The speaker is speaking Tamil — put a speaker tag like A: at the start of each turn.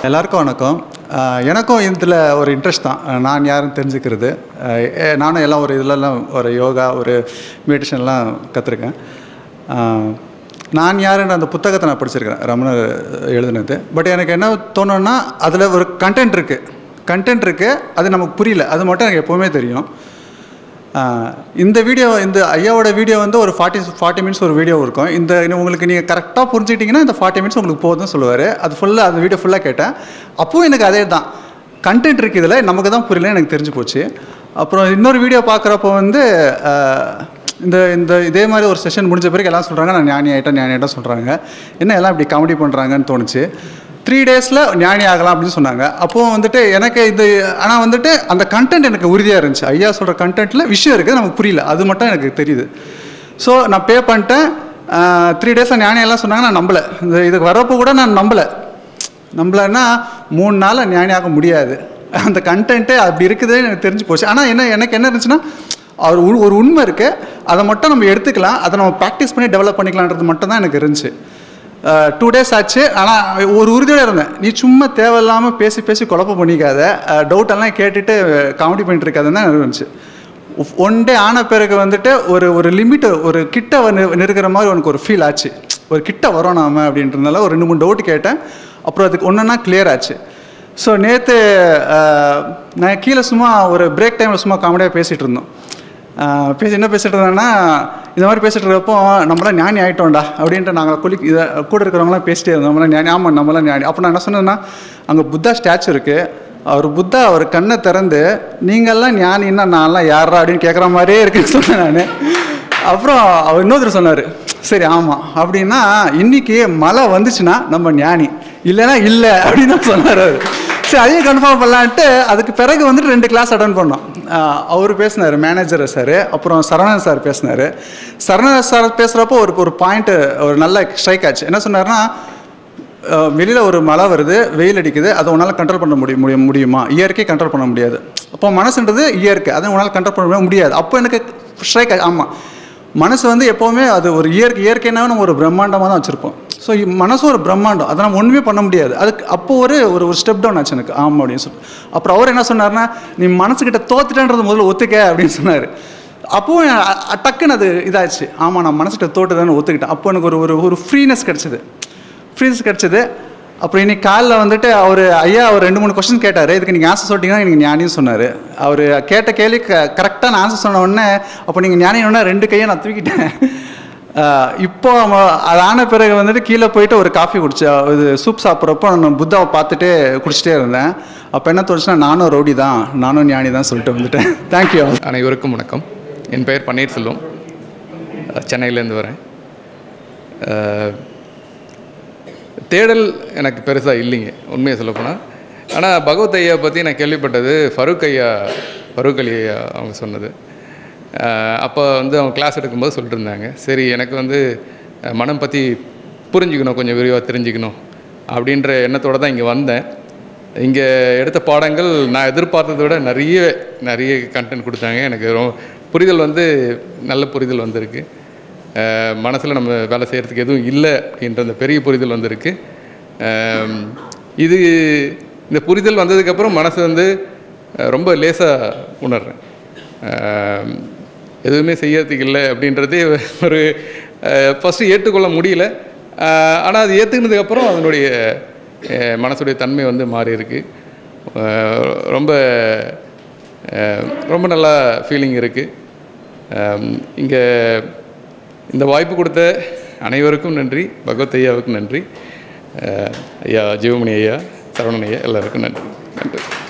A: எல்லாருக்கும் வணக்கம் அஹ் எனக்கும் இதில் ஒரு இன்ட்ரெஸ்ட் தான் அஹ் நான் யாருன்னு தெரிஞ்சுக்கிறது அஹ் எ- நானும் எல்லாம் ஒரு இதிலெல்லாம் ஒரு யோகா ஒரு மெடிடேஷன்லாம் கற்றுருக்கேன் நான் யாருன்ற அந்த புத்தகத்தை நான் படிச்சிருக்கிறேன் ரமணர் எழுதுனது பட் எனக்கு என்ன தோணுன்னா அதில் ஒரு கண்டென்ட் இருக்குது கண்டென்ட் இருக்குது அது நமக்கு புரியல அது மட்டும் எனக்கு எப்போவுமே தெரியும் ஆஹ் இந்த வீடியோ இந்த ஐயாவோட வீடியோ வந்து ஒரு ஃபார்ட்டி ஃபார்ட்டி மினிட்ஸ் ஒரு வீடியோ இருக்கும் இந்த இன்னும் உங்களுக்கு நீங்கள் கரெக்டாக புரிஞ்சுக்கிட்டீங்கன்னா இந்த ஃபார்ட்டி மினிட்ஸ் உங்களுக்கு போதும் சொல்லுவார் அது ஃபுல்லாக அந்த வீடியோ ஃபுல்லாக கேட்டேன் அப்போவும் எனக்கு அதே தான் கண்டென்ட் இருக்குது இதில் நமக்கு தான் புரியல எனக்கு தெரிஞ்சு போச்சு அப்புறம் இன்னொரு வீடியோ பார்க்குறப்போ வந்து ஆஹ் இந்த இந்த இதே மாதிரி ஒரு செஷன் முடிஞ்ச பிறகு எல்லாம் சொல்கிறாங்க நான் ஞானி ஆகிட்டேன் ஞானி ஆகிட்டேன் சொல்கிறாங்க என்ன எல்லாம் இப்படி காமெடி பண்ணுறாங்கன்னு தோணுச்சு த்ரீ டேஸில் ஞானி ஆகலாம் அப்படின்னு சொன்னாங்க அப்போது வந்துட்டு எனக்கு இது ஆனால் வந்துட்டு அந்த கண்டென்ட் எனக்கு உறுதியாக இருந்துச்சு ஐயா சொல்கிற கண்டென்ட்டில் விஷயம் இருக்குது நமக்கு புரியல அது மட்டும் எனக்கு தெரியுது ஸோ நான் பே பண்ணிட்டேன் த்ரீ டேஸில் ஞானி எல்லாம் சொன்னாங்க நான் நம்பலை இந்த இதுக்கு வரப்போ கூட நான் நம்பலை நம்பலைன்னா மூணு நாள் ஞானி ஆக முடியாது அந்த கண்டென்ட்டே அப்படி இருக்குதே எனக்கு தெரிஞ்சு போச்சு ஆனால் என்ன எனக்கு என்ன இருந்துச்சுன்னா அவர் உ- ஒரு உண்மை இருக்குது அதை மட்டும் நம்ம எடுத்துக்கலாம் அதை நம்ம ப்ராக்டிஸ் பண்ணி டெவலப் பண்ணிக்கலான்றது மட்டும் தான் எனக்கு இருந்துச்சு டூ டேஸ் ஆச்சு ஆனால் ஒரு உறுதியோடு இருந்தேன் நீ சும்மா தேவையில்லாமல் பேசி பேசி குழப்பம் பண்ணிக்காத டவுட் எல்லாம் கேட்டுட்டு காமெடி பண்ணிட்டு இருக்காதுன்னு தான் எனக்கு இருந்துச்சு ஒன் டே ஆன பிறகு வந்துட்டு ஒரு ஒரு லிமிட் ஒரு கிட்ட வந்து நெருக்கிற மாதிரி உனக்கு ஒரு ஃபீல் ஆச்சு ஒரு கிட்ட வரோம் நாம அப்படின்றதுனால ஒரு ரெண்டு மூணு டவுட் கேட்டேன் அப்புறம் அதுக்கு ஒன்றுனா கிளியர் ஆச்சு ஸோ நேற்று நான் கீழே சும்மா ஒரு பிரேக் டைமில் சும்மா காமெடியாக பேசிகிட்டு இருந்தோம் ஆஹ் பேசி என்ன பேசிட்டு இருந்தேன்னா இந்த மாதிரி பேசிட்டு இருக்கப்போ நம்மளாம் ஞானி ஆகிட்டோம்டா அப்படின்ட்டு நாங்கள் குளி இதை கூட இருக்கிறவங்களாம் பேசிட்டே இருந்தோம் நம்மளாம் ஞானி ஆமாம் நம்மளாம் ஞானி அப்போ நான் என்ன சொன்னேன்னா அங்கே புத்தா ஸ்டாச்சு இருக்குது அவர் புத்தா அவர் கண்ணை திறந்து நீங்கள்லாம் ஞானின்னா நான்லாம் யாரா அப்படின்னு கேட்குற மாதிரியே இருக்குன்னு சொன்னேன் நான் அப்புறம் அவர் இன்னொருத்தர் சொன்னார் சரி ஆமாம் அப்படின்னா இன்னைக்கு மழை வந்துச்சுன்னா நம்ம ஞானி இல்லைன்னா இல்லை அப்படின்னு தான் சொன்னார் அவர் சரி அதையும் கன்ஃபார்ம் பண்ணலான்ட்டு அதுக்கு பிறகு வந்துட்டு ரெண்டு கிளாஸ் அட்டன் பண்ணோம் ஆஹ் அவர் பேசினார் மேனேஜர் சார் அப்புறம் சரவணன் சார் பேசினார் சரவணன் சார் பேசுகிறப்போ ஒரு ஒரு பாயிண்ட்டு ஒரு நல்ல ஸ்ட்ரைக் ஆச்சு என்ன சொன்னார்னா வெளியில் ஒரு மழை வருது வெயில் அடிக்குது அதை உன்னால் கண்ட்ரோல் பண்ண முடியும் முடியும் முடியுமா இயற்கை கண்ட்ரோல் பண்ண முடியாது அப்போ மனசுன்றது இயற்கை அதை உன்னால் கண்ட்ரோல் பண்ண முடியாது அப்போ எனக்கு ஸ்ட்ரைக் ஆமாம் மனசு வந்து எப்போவுமே அது ஒரு இயற்கை இயற்கைனாவே நம்ம ஒரு பிரம்மாண்டமாக தான் வச்சுருப்போம் ஸோ மனசும் ஒரு பிரம்மாண்டம் அதை நம்ம ஒன்றுமே பண்ண முடியாது அதுக்கு அப்போ ஒரு ஒரு ஒரு ஸ்டெப் டவுன் ஆச்சு எனக்கு ஆமாம் அப்படின்னு சொல்லி அப்புறம் அவர் என்ன சொன்னார்னா நீ மனசுக்கிட்ட தோத்துட்டேன்றது முதல்ல ஒத்துக்க அப்படின்னு சொன்னார் அப்போவும் அ- அ- டக்குன்னு அது இதாச்சு ஆமாம் நான் மனசுக்கிட்ட தோட்டுதான்னு ஒத்துக்கிட்டேன் அப்போ எனக்கு ஒரு ஒரு ஒரு ஃப்ரீனஸ் கிடச்சிது ஃப்ரீனஸ் கிடச்சிது அப்புறம் இன்னைக்கு காலைல வந்துட்டு அவர் ஐயா அவர் ரெண்டு மூணு கொஸ்டின் கேட்டார் இதுக்கு நீங்கள் ஆன்சர் சொல்லிட்டீங்கன்னா எனக்கு ஞானின்னு சொன்னார் அவர் கேட்ட கேள்வி க கரெக்டாக நான் ஆன்சர் சொன்ன உடனே அப்போ நீங்கள் ஞானின்னு ரெண்டு கையை நான் தூக்கிட்டேன் ஆஹ் இப்போ அவன் அது ஆன பிறகு வந்துட்டு கீழே போயிட்டு ஒரு காஃபி குடிச்சேன் இது சூப் சாப்பிட்றப்போ நான் புத்தாவை பார்த்துட்டு குடிச்சிட்டே இருந்தேன் அப்போ என்ன தோணுச்சுன்னா நானும் ரவுடி தான் நானும் ஞானி தான் சொல்லிட்டு வந்துட்டேன் தேங்க்யூ
B: அனைவருக்கும் வணக்கம் என் பெயர் பன்னீர்செல்வம் அஹ் சென்னையிலேருந்து வரேன் அஹ் தேடல் எனக்கு பெருசாக இல்லைங்க உண்மையை சொல்லப்போனால் ஆனால் பகவத் ஐயா பற்றி நான் கேள்விப்பட்டது ஃபரூக் ஐயா ஃபரூக் அலி ஐயா அவங்க சொன்னது அஹ் அப்போ வந்து அவங்க கிளாஸ் எடுக்கும்போது சொல்லிட்டு இருந்தாங்க சரி எனக்கு வந்து அஹ் மனம் பற்றி புரிஞ்சுக்கணும் கொஞ்சம் விரிவாக தெரிஞ்சுக்கணும் அப்படின்ற எண்ணத்தோடு தான் இங்கே வந்தேன் இங்கே எடுத்த பாடங்கள் நான் எதிர்பார்த்ததை விட நிறைய நிறைய கண்டென்ட் கொடுத்தாங்க எனக்கு ரொம்ப புரிதல் வந்து நல்ல புரிதல் வந்திருக்கு மனசில் நம்ம வேலை செய்கிறதுக்கு எதுவும் இல்லை அப்படின்ற அந்த பெரிய புரிதல் வந்திருக்கு அஹ் இது இந்த புரிதல் வந்ததுக்கப்புறம் மனசு வந்து அஹ் ரொம்ப லேசாக உணர்றேன் அஹ் எதுவுமே செய்யறதுக்கு இல்லை அப்படின்றதே ஒரு ஃபஸ்ட்டு ஏற்றுக்கொள்ள முடியல ஆனால் அது ஏற்றுக்கினதுக்கப்புறம் அதனுடைய அஹ் மனசுடைய தன்மை வந்து மாறி இருக்கு அஹ் ரொம்ப அஹ் ரொம்ப நல்லா ஃபீலிங் இருக்குது இங்கே இந்த வாய்ப்பு கொடுத்த அனைவருக்கும் நன்றி பகவத் ஐயாவுக்கும் நன்றி அஹ் ஐயா ஜீவமணி ஐயா சரவணன் ஐயா எல்லாருக்கும் நன்றி நன்றி